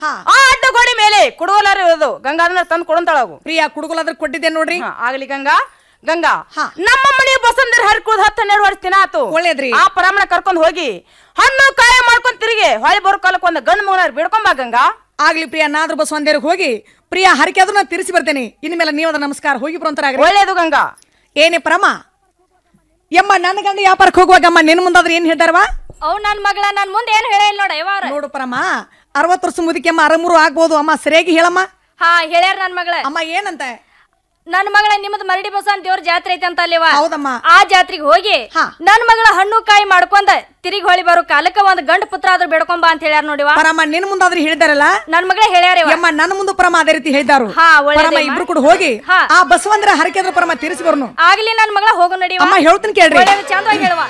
ಹಾ. ಆ ಅಡ್ಡ ಗೋಡಿ ಮೇಲೆ ಕುಡುವಲಾರ ಇರೋದು ಗಂಗಾಧರ ತಂದು ಕೊಡಂತಾಳಗು ಪ್ರಿಯಾ ಕುಡುಗೋಲಾದ್ರ ಕೊಟ್ಟಿದ್ದೆ ನೋಡ್ರಿ ಹಾ, ಆಗ್ಲಿ ಗಂಗಾ ಗಂಗಾ ಹಾ. ನಮ್ಮ ಮನೆ ಬಸಂದರ್ ಹರ್ಕುದ್ ಹತ್ತು ಹನ್ನೆರಡು ವರ್ಷ ದಿನ ಆತು ಒಳ್ಳೇದ್ರಿ. ಆ ಪರಾಮಣ ಕರ್ಕೊಂಡ್ ಹೋಗಿ ಹಣ್ಣು ಕಾಯಿ ಮಾಡ್ಕೊಂಡ್ ತಿರುಗಿ ಹೊಳಿ ಬರೋ ಕಾಲಕ್ಕೆ ಒಂದು ಗಂಡು ಮಗನ ಬಿಡ್ಕೊಂಬ ಗಂಗಾ ಆಗ್ಲಿ ಪ್ರಿಯಾ ನಾದ್ರ ಬಸವಂದೇರಿಗೆ ಹೋಗಿ ಪ್ರಿಯಾ ಹರಕೆ ಅದನ್ನ ತಿರ್ಸಿ ಬರ್ತೇನೆ ಇನ್ಮೇಲೆ ನೀವು ಅದ ನಮಸ್ಕಾರ ಹೋಗಿ ಬರೋಂತರಾಗ್ರಿ ಒಳ್ಳೇದು ಗಂಗಾ ಏನೇ ಪ್ರಮ ಎಮ್ಮ ನನ್ನ ಗಂಡ ವ್ಯಾಪಾರಕ್ಕೆ ಹೋಗುವಾಗಮ್ಮ ನಿನ್ ಮುಂದಾದ್ರೆ ಏನ್ ಹೇಳ್ತಾರವ ಅವ್ ನನ್ ಮಗಳ ನನ್ ಮುಂದೆ ಏನ್ ಹೇಳಿಲ್ಲ ನೋಡ ಯವಾರ ನೋಡು ಪರಮ ಅರವತ್ತು ವರ್ಷ ಮುದುಕಿಯಮ್ಮ ಅರಮೂರು ಆಗ್ಬೋದು ಅಮ್ಮ ಸರಿಯಾಗಿ ಹೇಳಮ್ಮ ಹಾ ಹೇಳ್ಯಾರ ನನ್ ಮಗಳ ಅಮ್ಮ ಏನಂತ ನನ್ ಮಗಳ ನಿಮ್ಮದ್ ಮರಡಿ ಬಸವನ್ ದೇವ್ರ ಜಾತ್ರೆ ಐತೆ ಅಂತ ಅಲ್ಲಿವ ಹೌದಮ್ಮ ಆ ಜಾತ್ರೆಗೆ ಹೋಗಿ ಹಾ. ನನ್ ಮಗಳ ಹಣ್ಣು ಕಾಯಿ ಮಾಡ್ಕೊಂಡ ತಿರುಗಿ ಹೊಳಿ ಬರೋ ಕಾಲಕ್ಕ ಒಂದ್ ಗಂಡ ಪುತ್ರ ಆದ್ರೂ ಬೇಡ್ಕೊಂಬ ಅಂತ ಹೇಳ್ಯಾರ ನೋಡಿವ ಪರಮ ನಿನ್ ಮುಂದಾದ್ರೆ ಹೇಳಿದಾರಲ್ಲ ನನ್ ಮಗಳ ಹೇಳ್ಯಾರ ಯಮ್ಮ ನನ್ನ ಮುಂದೆ ಪರಮ ಅದೇ ರೀತಿ ಹೇಳಿದಾರು ಹಾ, ಒಳ್ಳೇದೇ ಪರಮ ಅಮ್ಮ. ಇಬ್ರು ಕೂಡ ಹೋಗಿ ಹಾ. ಆ ಬಸವಂದ್ರ ಹರಕೆ ಪರಮ ತಿರ್ಸಿ ಬರ್ನು ಆಗ್ಲಿ ನನ್ ಮಗಳ ಹೋಗು ನಡಿವ ಅಮ್ಮ ಹೇಳ್ತೀನಿ ಕೇಳ್ರಿ ಒಳ್ಳೇದು ಚಂದವಾಗಿ ಹೇಳುವ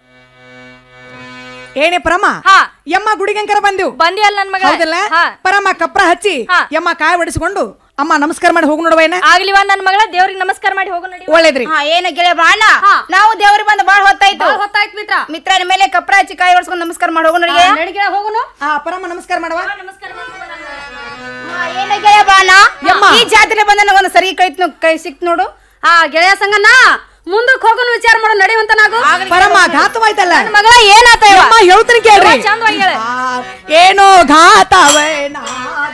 ಏನೇ ಪರಮ ಹಾ ಯಮ್ಮ ಗುಡಿಗಂಕರ ಬಂದೆವು ಬಂದಿ ಅಲ್ಲ ನನ್ ಮಗಳ ಹೌದಲ್ಲ ಹಾ ಪರಮ ಕಪ್ರ ಹಚ್ಚಿ ಹಾ. ಯಮ್ಮ ಕಾಯಿ ಹೊಡಿಸ್ಕೊಂಡು ಅಮ್ಮ ನಮಸ್ಕಾರ ಮಾಡಿ ಹೋಗು ನೋಡುವ ಏನ ಆಗ್ಲಿವ ನನ್ ಮಗಳ ದೇವ್ರಿಗೆ ನಮಸ್ಕಾರ ಮಾಡಿ ಹೋಗು ನಡಿ ಒಳ್ಳೇದ್ರಿ ಹಾ ಏನ ಗೆಳೆಯ ಬಾಣ ಹಾ. ನಾವು ದೇವ್ರಿಗೆ ಬಂದ ಬಾಳ ಹೊತ್ತಾಯ್ತು ಹೊತ್ತಾಯ್ತು ಮಿತ್ರ ಮಿತ್ರನ ಮೇಲೆ ಕಪ್ರ ಹಚ್ಚಿ ಕಾಯಿ ಹೊಡ್ಸ್ಕೊಂಡ್ ನಮಸ್ಕಾರ ಮಾಡಿ ಹೋಗು ನಡಿಗೆ ನಡಿಗೆ ಹೋಗುನು ಆ ಪರಮ ನಮಸ್ಕಾರ ಮಾಡುವ ನಮಸ್ಕಾರ ಏನ ಗೆಳೆಯ ಬಾಣ ಯಮ್ಮ. ಈ ಜಾತ್ರೆ ಬಂದ ನನಗೊಂದು ಸರಿ ಕೈ ಕೈ ಸಿಕ್ತು ನೋಡು ಹಾ ಗೆಳೆಯ ಸಂಗನ ಮುಂದಕ್ಕೆ ಹೋಗೋನು ವಿಚಾರ ಮಾಡೋ ನಡೆಯುವಂತ ನಾವು ಪರಮ ಘಾತವಾಯ್ತಲ್ಲ ಮಗಳ ಏನಾತ ಯಮ್ಮ ಹೇಳ್ತೀನಿ ಕೇಳ್ರಿ ಚಂದವಾಗಿ ಹೇಳ ಆ, ಏನೋ ಘಾತವೇನ